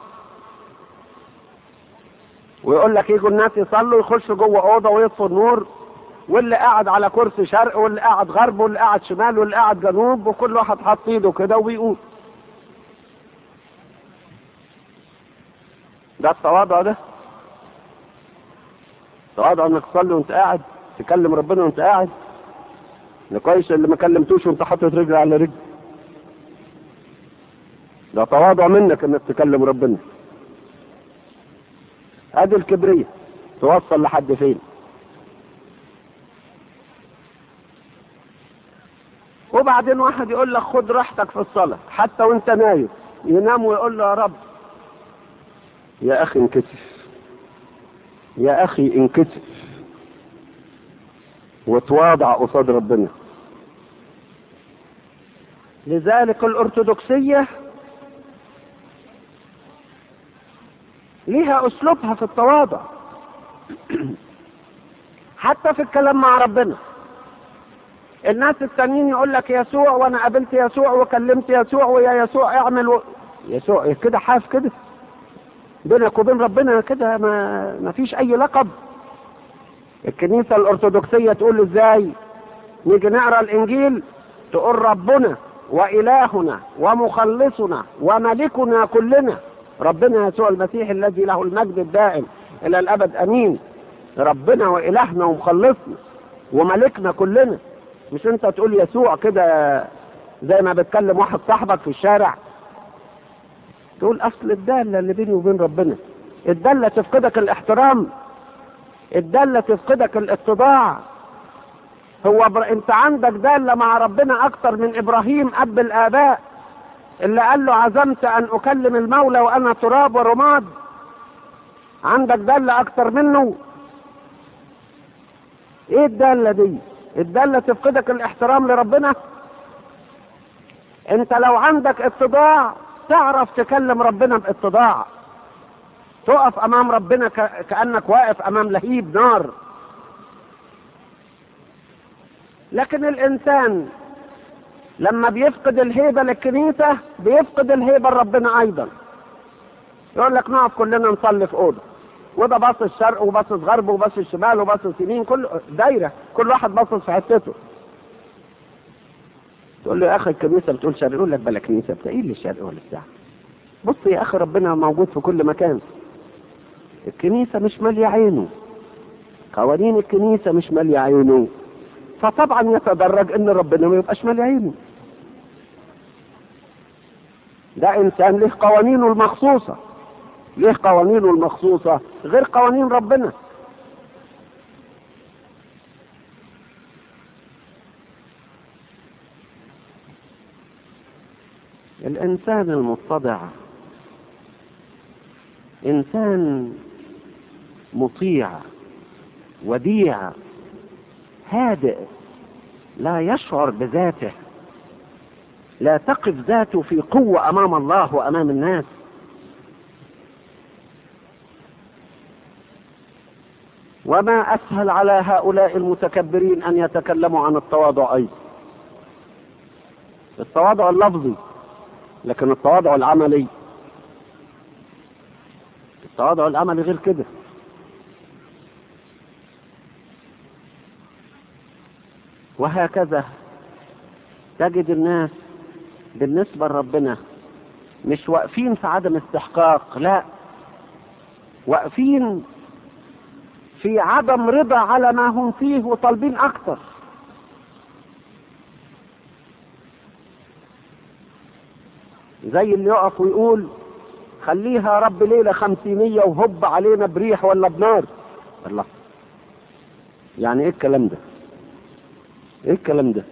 ويقول لك يجوا الناس يصلوا يخشوا جوه اوضه ويطفوا النور واللي قاعد على كرسي شرق واللي قاعد غرب واللي قاعد شمال واللي قاعد جنوب وكل واحد حاط ايده كده وبيقول ده التواضع ده تواضع انك تصلي وانت قاعد تكلم ربنا وانت قاعد ده كويس اللي ما كلمتوش وانت حاطط رجل على رجل ده تواضع منك انك تكلم ربنا ادي الكبرية توصل لحد فين وبعدين واحد يقول لك خد راحتك في الصلاة حتى وانت نايم ينام ويقول له يا رب يا اخي انكسف يا اخي انكسف وتواضع قصاد ربنا لذلك الارثوذكسيه ليها اسلوبها في التواضع حتى في الكلام مع ربنا الناس التانيين يقول لك يسوع وانا قابلت يسوع وكلمت يسوع ويا يسوع اعمل و... يسوع كده حاف كده بينك وبين ربنا كده ما, ما فيش اي لقب الكنيسة الارثوذكسية تقول ازاي نيجي نقرا الانجيل تقول ربنا والهنا ومخلصنا وملكنا كلنا ربنا يسوع المسيح الذي له المجد الدائم الى الابد امين ربنا والهنا ومخلصنا وملكنا كلنا مش انت تقول يسوع كده زي ما بتكلم واحد صاحبك في الشارع تقول اصل الدالة اللي بيني وبين ربنا الدالة تفقدك الاحترام الدالة تفقدك الاتضاع هو بر... انت عندك دالة مع ربنا اكتر من ابراهيم اب الاباء اللي قال له عزمت ان اكلم المولى وانا تراب ورماد عندك دالة اكتر منه ايه الدالة دي الدالة تفقدك الاحترام لربنا انت لو عندك اتضاع تعرف تكلم ربنا باتضاع تقف امام ربنا ك... كانك واقف امام لهيب نار لكن الانسان لما بيفقد الهيبه للكنيسه بيفقد الهيبه لربنا ايضا يقول لك نقف كلنا نصلي في اوضه وده باصص الشرق وباصص غرب وباصص الشمال وباصص يمين كل دايره كل واحد باصص في حتته تقول له يا اخي الكنيسه بتقول شرق يقول لك بلا كنيسه بتاع ايه اللي الشرق ولا بتاع بص يا اخي ربنا موجود في كل مكان الكنيسه مش ماليه عينه قوانين الكنيسه مش ماليه عينه فطبعا يتدرج ان ربنا ما يبقاش مالي عينه ده انسان له قوانينه المخصوصه ليه قوانينه المخصوصه غير قوانين ربنا الانسان المتضع انسان مطيع وديع هادئ لا يشعر بذاته لا تقف ذاته في قوة أمام الله وأمام الناس وما أسهل على هؤلاء المتكبرين أن يتكلموا عن التواضع أيضا التواضع اللفظي لكن التواضع العملي التواضع العملي غير كده وهكذا تجد الناس بالنسبة لربنا مش واقفين في عدم استحقاق لا واقفين في عدم رضا على ما هم فيه وطالبين اكتر زي اللي يقف ويقول خليها يا رب ليلة خمسينية وهب علينا بريح ولا بنار الله يعني ايه الكلام ده ايه الكلام ده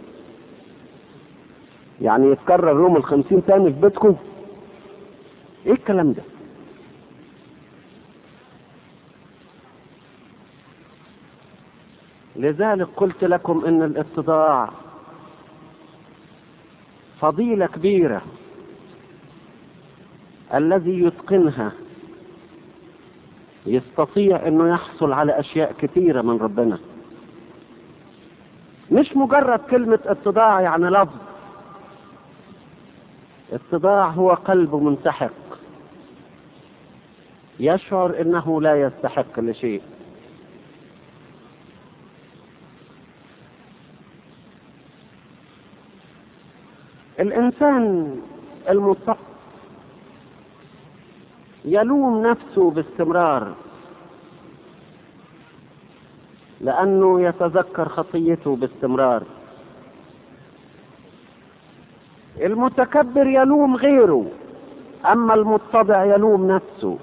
يعني يتكرر يوم الخمسين تاني في بيتكم ايه الكلام ده لذلك قلت لكم ان الاتضاع فضيلة كبيرة الذي يتقنها يستطيع انه يحصل على اشياء كثيرة من ربنا مش مجرد كلمة اتضاع يعني لفظ اتضاع هو قلب منسحق يشعر انه لا يستحق لشيء الانسان المتقي يلوم نفسه باستمرار لأنه يتذكر خطيته باستمرار المتكبر يلوم غيره أما المتضع يلوم نفسه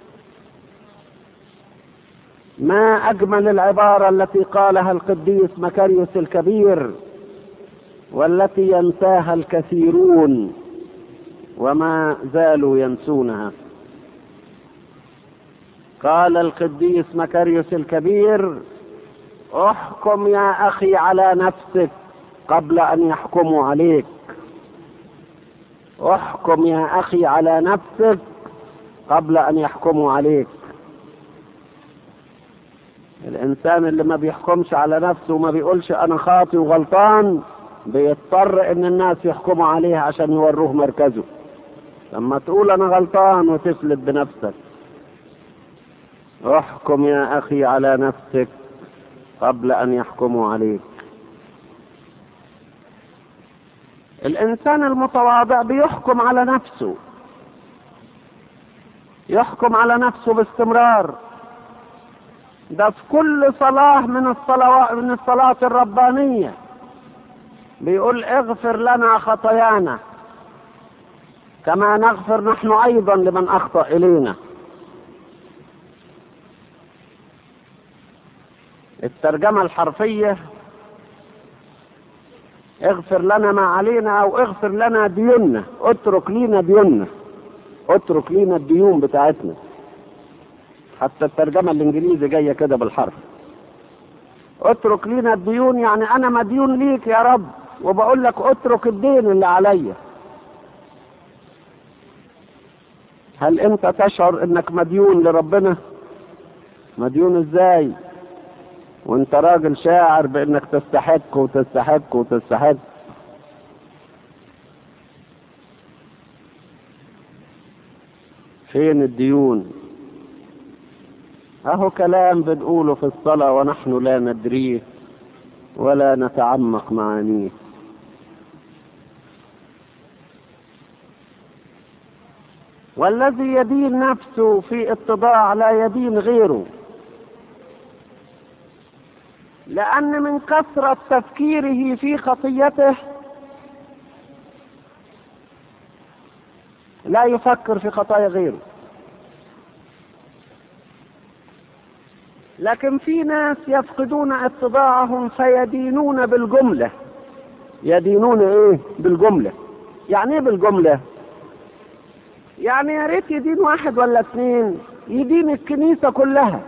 ما أجمل العبارة التي قالها القديس مكاريوس الكبير والتي ينساها الكثيرون وما زالوا ينسونها قال القديس مكاريوس الكبير احكم يا اخي على نفسك قبل ان يحكموا عليك احكم يا اخي على نفسك قبل ان يحكموا عليك الانسان اللي ما بيحكمش على نفسه وما بيقولش انا خاطي وغلطان بيضطر ان الناس يحكموا عليه عشان يوروه مركزه لما تقول انا غلطان وتفلت بنفسك احكم يا اخي على نفسك قبل ان يحكموا عليك الانسان المتواضع بيحكم على نفسه يحكم على نفسه باستمرار ده في كل صلاة من الصلوات من الصلاة الربانية بيقول اغفر لنا خطايانا كما نغفر نحن ايضا لمن اخطأ الينا الترجمة الحرفية اغفر لنا ما علينا او اغفر لنا ديوننا اترك لينا ديوننا اترك لينا الديون بتاعتنا حتى الترجمة الانجليزي جاية كده بالحرف اترك لينا الديون يعني انا مديون ليك يا رب وبقول لك اترك الدين اللي عليا هل انت تشعر انك مديون لربنا مديون ازاي وانت راجل شاعر بانك تستحق وتستحق وتستحق فين الديون اهو كلام بنقوله في الصلاة ونحن لا ندريه ولا نتعمق معانيه والذي يدين نفسه في اتضاع لا يدين غيره لأن من كثرة تفكيره في خطيته لا يفكر في خطايا غيره لكن في ناس يفقدون اتضاعهم فيدينون بالجملة يدينون ايه بالجملة يعني ايه بالجملة يعني يا ريت يدين واحد ولا اثنين يدين الكنيسة كلها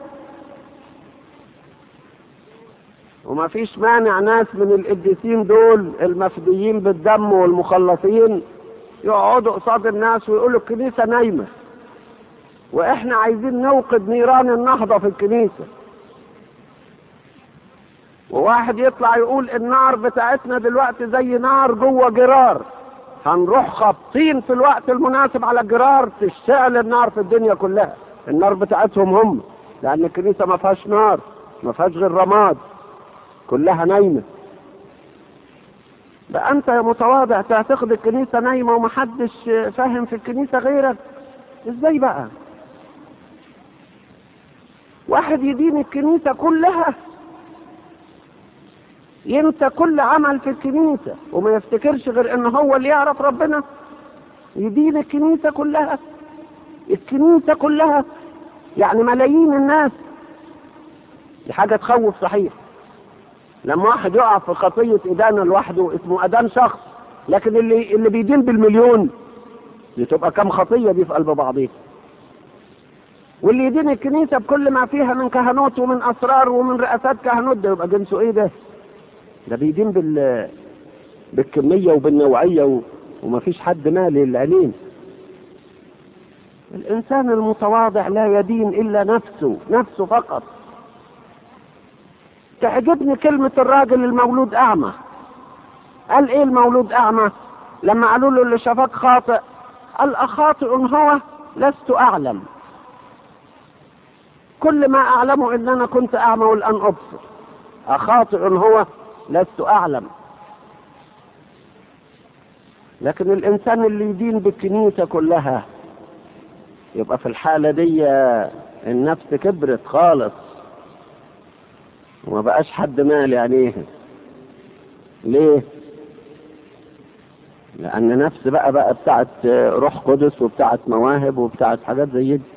وما فيش مانع ناس من القديسين دول المفديين بالدم والمخلصين يقعدوا قصاد الناس ويقولوا الكنيسة نايمة واحنا عايزين نوقد نيران النهضة في الكنيسة وواحد يطلع يقول النار بتاعتنا دلوقتي زي نار جوه جرار هنروح خابطين في الوقت المناسب على الجرار تشتعل النار في الدنيا كلها النار بتاعتهم هم لان الكنيسة ما فيهاش نار ما فيهاش غير رماد كلها نايمة بقى انت يا متواضع تعتقد الكنيسة نايمة ومحدش فاهم في الكنيسة غيرك ازاي بقى واحد يدين الكنيسة كلها ينسى كل عمل في الكنيسة وما يفتكرش غير ان هو اللي يعرف ربنا يدين الكنيسة كلها الكنيسة كلها يعني ملايين الناس دي حاجة تخوف صحيح لما واحد يقع في خطية إدانة لوحده اسمه أدان شخص لكن اللي اللي بيدين بالمليون دي تبقى كم خطية دي في قلب بعضيها واللي يدين الكنيسة بكل ما فيها من كهنوت ومن أسرار ومن رئاسات كهنوت ده يبقى جنسه إيه ده؟ ده بيدين بال بالكمية وبالنوعية و... وما فيش حد مالي العينين الإنسان المتواضع لا يدين إلا نفسه نفسه فقط تعجبني كلمة الراجل المولود أعمى قال إيه المولود أعمى لما قالوا له اللي شافك خاطئ قال أخاطئ هو لست أعلم كل ما أعلمه إن أنا كنت أعمى والآن أبصر أخاطئ هو لست أعلم لكن الإنسان اللي يدين بالكنيسة كلها يبقى في الحالة دي النفس كبرت خالص وما بقاش حد مالي عليها ليه لان نفس بقى بقى بتاعت روح قدس وبتاعت مواهب وبتاعت حاجات زي دي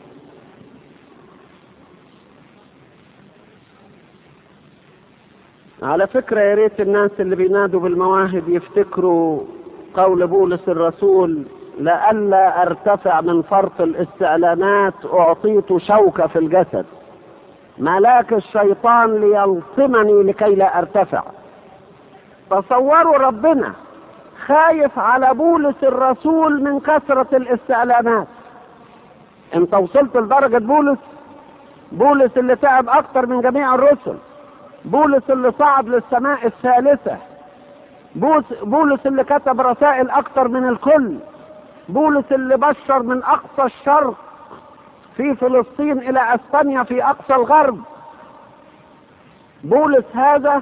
على فكرة يا ريت الناس اللي بينادوا بالمواهب يفتكروا قول بولس الرسول لئلا ارتفع من فرط الاستعلانات اعطيت شوكة في الجسد ملاك الشيطان ليلطمني لكي لا ارتفع تصوروا ربنا خايف على بولس الرسول من كثرة الاستعلانات انت وصلت لدرجة بولس بولس اللي تعب اكتر من جميع الرسل بولس اللي صعد للسماء الثالثة بولس اللي كتب رسائل اكتر من الكل بولس اللي بشر من اقصى الشرق في فلسطين الى اسبانيا في اقصى الغرب بولس هذا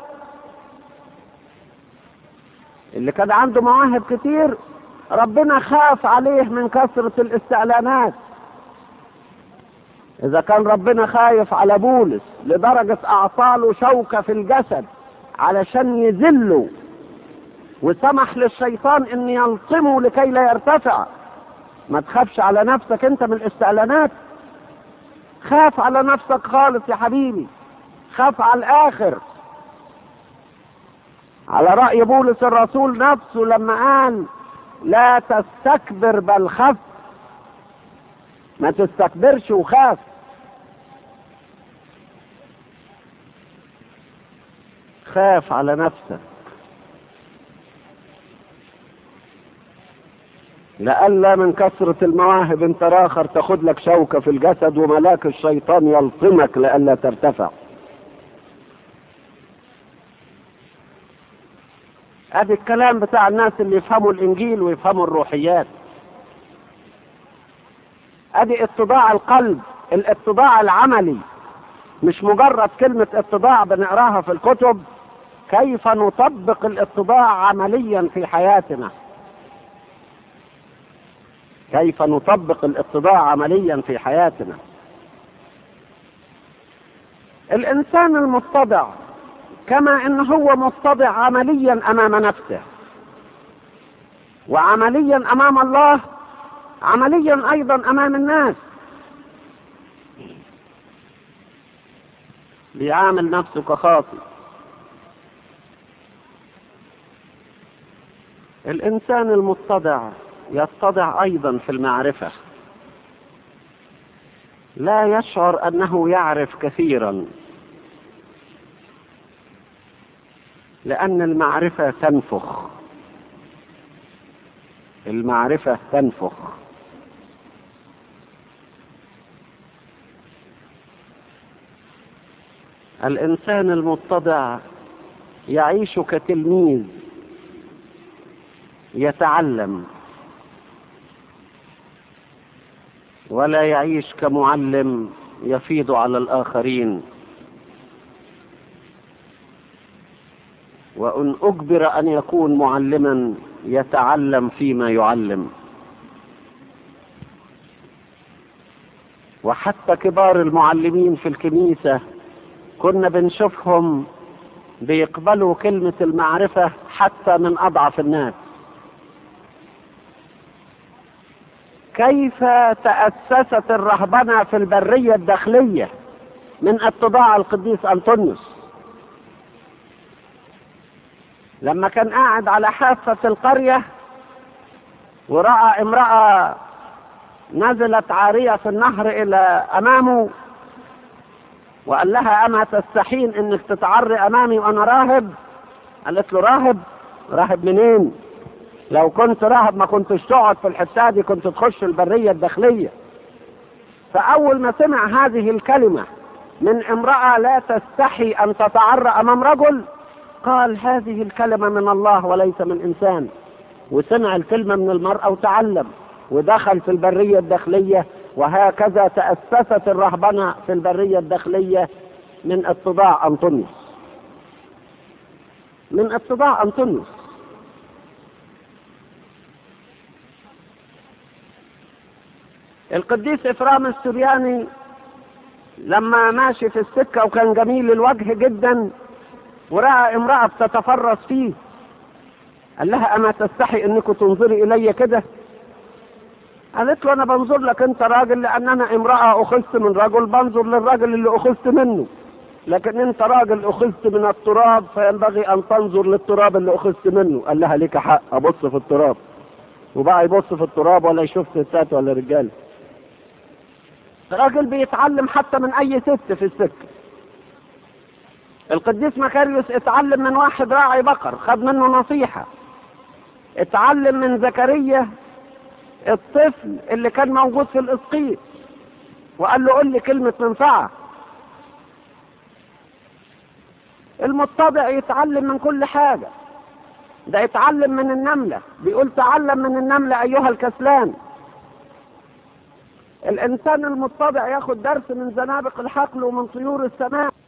اللي كان عنده مواهب كتير ربنا خاف عليه من كثرة الاستعلانات إذا كان ربنا خايف على بولس لدرجة أعطاله شوكة في الجسد علشان يذله وسمح للشيطان ان يلطمه لكي لا يرتفع ما تخافش على نفسك انت من الاستعلانات خاف على نفسك خالص يا حبيبي خاف على الاخر على رأي بولس الرسول نفسه لما قال لا تستكبر بل خف ما تستكبرش وخاف خاف على نفسك لئلا من كثرة المواهب انت راخر تاخد لك شوكة في الجسد وملاك الشيطان يلطمك لئلا ترتفع ادي الكلام بتاع الناس اللي يفهموا الانجيل ويفهموا الروحيات ادي اتضاع القلب الاتضاع العملي مش مجرد كلمة اتضاع بنقراها في الكتب كيف نطبق الاتضاع عمليا في حياتنا كيف نطبق الاتضاع عمليا في حياتنا الانسان المتضع كما ان هو متضع عمليا امام نفسه وعمليا امام الله عمليا ايضا امام الناس بيعامل نفسه كخاطئ الانسان المتضع يتضع ايضا في المعرفه لا يشعر انه يعرف كثيرا لان المعرفه تنفخ المعرفه تنفخ الانسان المتضع يعيش كتلميذ يتعلم ولا يعيش كمعلم يفيض على الاخرين وان اجبر ان يكون معلما يتعلم فيما يعلم وحتى كبار المعلمين في الكنيسه كنا بنشوفهم بيقبلوا كلمه المعرفه حتى من اضعف الناس كيف تأسست الرهبنة في البرية الداخلية من اتضاع القديس أنطونيوس لما كان قاعد على حافة القرية ورأى امرأة نزلت عارية في النهر إلى أمامه وقال لها أما تستحين إنك تتعري أمامي وأنا راهب قالت له راهب راهب منين لو كنت راهب ما كنتش تقعد في الحتة دي كنت تخش البرية الداخلية فأول ما سمع هذه الكلمة من امرأة لا تستحي أن تتعرى أمام رجل قال هذه الكلمة من الله وليس من إنسان وسمع الكلمة من المرأة وتعلم ودخل في البرية الداخلية وهكذا تأسست الرهبنة في البرية الداخلية من اتضاع أنطونيوس من اتضاع أنطونيوس القديس إفرام السرياني لما ماشي في السكة وكان جميل الوجه جدا ورأى امرأة بتتفرس فيه قال لها أما تستحي أنك تنظري إلي كده قالت له أنا بنظر لك أنت راجل لأن أنا امرأة أخذت من رجل بنظر للراجل اللي أخذت منه لكن أنت راجل أخذت من التراب فينبغي أن تنظر للتراب اللي أخذت منه قال لها ليك حق أبص في التراب وبقى يبص في التراب ولا يشوف ستات ولا رجال راجل بيتعلم حتى من أي ست في السكة القديس مكاريوس اتعلم من واحد راعي بقر خد منه نصيحة اتعلم من زكريا الطفل اللي كان موجود في الاسقيط وقال له قل لي كلمة منفعة المتضع يتعلم من كل حاجة ده يتعلم من النملة بيقول تعلم من النملة أيها الكسلان الإنسان المتبع ياخد درس من زنابق الحقل ومن طيور السماء